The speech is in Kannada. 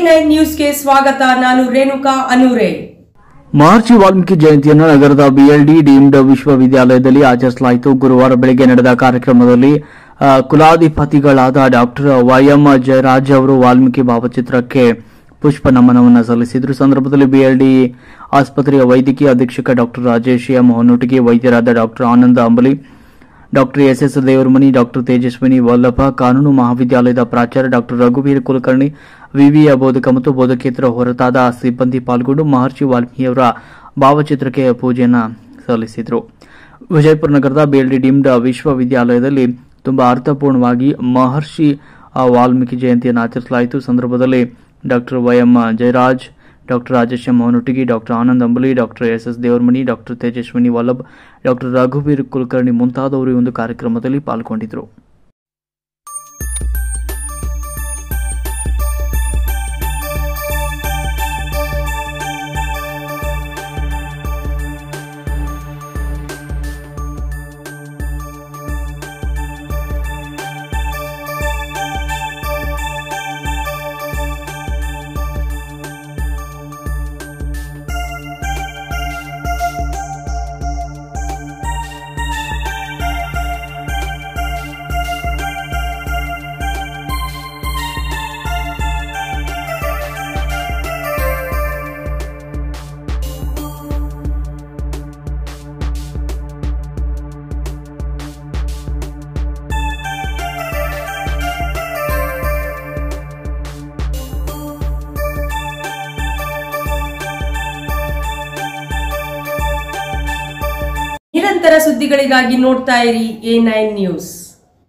ನೈನ್ ನ್ಯೂಸ್ಗೆ ಸ್ವಾಗತ ನಾನು ರೇಣುಕಾ ಅನೂರೆ ಮಹರ್ಷಿ ವಾಲ್ಮೀಕಿ ಜಯಂತಿಯನ್ನು ನಗರದ ಬಿಎಲ್ಡಿ ಡೀಮ್ಡ್ ವಿಶ್ವವಿದ್ಯಾಲಯದಲ್ಲಿ ಆಚರಿಸಲಾಯಿತು ಗುರುವಾರ ಬೆಳಗ್ಗೆ ನಡೆದ ಕಾರ್ಯಕ್ರಮದಲ್ಲಿ ಆ, ಕುಲಾಧಿಪತಿಗಳಾದ ಡಾಕ್ಟರ್ ವೈಎಂ ಜಯರಾಜ್ ಅವರು ವಾಲ್ಮೀಕಿ ಭಾವಚಿತ್ರಕ್ಕೆ ಪುಷ್ಪ ನಮನವನ್ನು ಸಲ್ಲಿಸಿದರು ಸಂದರ್ಭದಲ್ಲಿ ಬಿಎಲ್ಡಿ ಆಸ್ಪತ್ರೆಯ ವೈದ್ಯಕೀಯ ಅಧೀಕ್ಷಕ ಡಾಕ್ಟರ್ ರಾಜೇಶ್ ಎಂ ಹೊನ್ನೊಟ್ಟಿಗೆ ವೈದ್ಯರಾದ doctor Ananda Ambali doctor S S Devaramani doctor Tejaswini Vallabha ಕಾನೂನು ಮಹಾವಿದ್ಯಾಲಯದ ಪ್ರಾಚಾರ್ಯ ಡಾಕ್ಟರ್ ರಘುವೀರ್ ಕುಲಕರ್ಣಿ ವಿವಿಯ ಬೋಧಕ ಮತ್ತು ಬೋಧಕೇತರ ಹೊರತಾದ ಸಿಬ್ಬಂದಿ ಪಾಲ್ಗೊಂಡು ಮಹರ್ಷಿ ವಾಲ್ಮೀಕಿಯವರ ಭಾವಚಿತ್ರಕ್ಕೆ ಪೂಜೆಯನ್ನು ಸಲ್ಲಿಸಿದರು ವಿಜಯಪುರ ನಗರದ ಬಿಎಲ್ಡಿ ಡೀಮ್ಡ್ ವಿಶ್ವವಿದ್ಯಾಲಯದಲ್ಲಿ ತುಂಬಾ ಅರ್ಥಪೂರ್ಣವಾಗಿ ಮಹರ್ಷಿ ಆ, ವಾಲ್ಮೀಕಿ ಜಯಂತಿಯನ್ನು ಆಚರಿಸಲಾಯಿತು ಸಂದರ್ಭದಲ್ಲಿ doctor YM Jayaraj doctor Rajesh M Mounutigi doctor Anand Ambali doctor S S Devaramani doctor Tejaswini Vallabh doctor ರಘುವೀರ್ ಕುಲಕರ್ಣಿ ಮುಂತಾದವರು ಈ ಒಂದು ಕಾರ್ಯಕ್ರಮದಲ್ಲಿ ಪಾಲ್ಗೊಂಡಿದ್ದರು ನಿರಂತರ ಸುದ್ದಿಗಳಿಗಾಗಿ ನೋಡ್ತಾ ಇರಿ ಎ ನೈನ್ ನ್ಯೂಸ್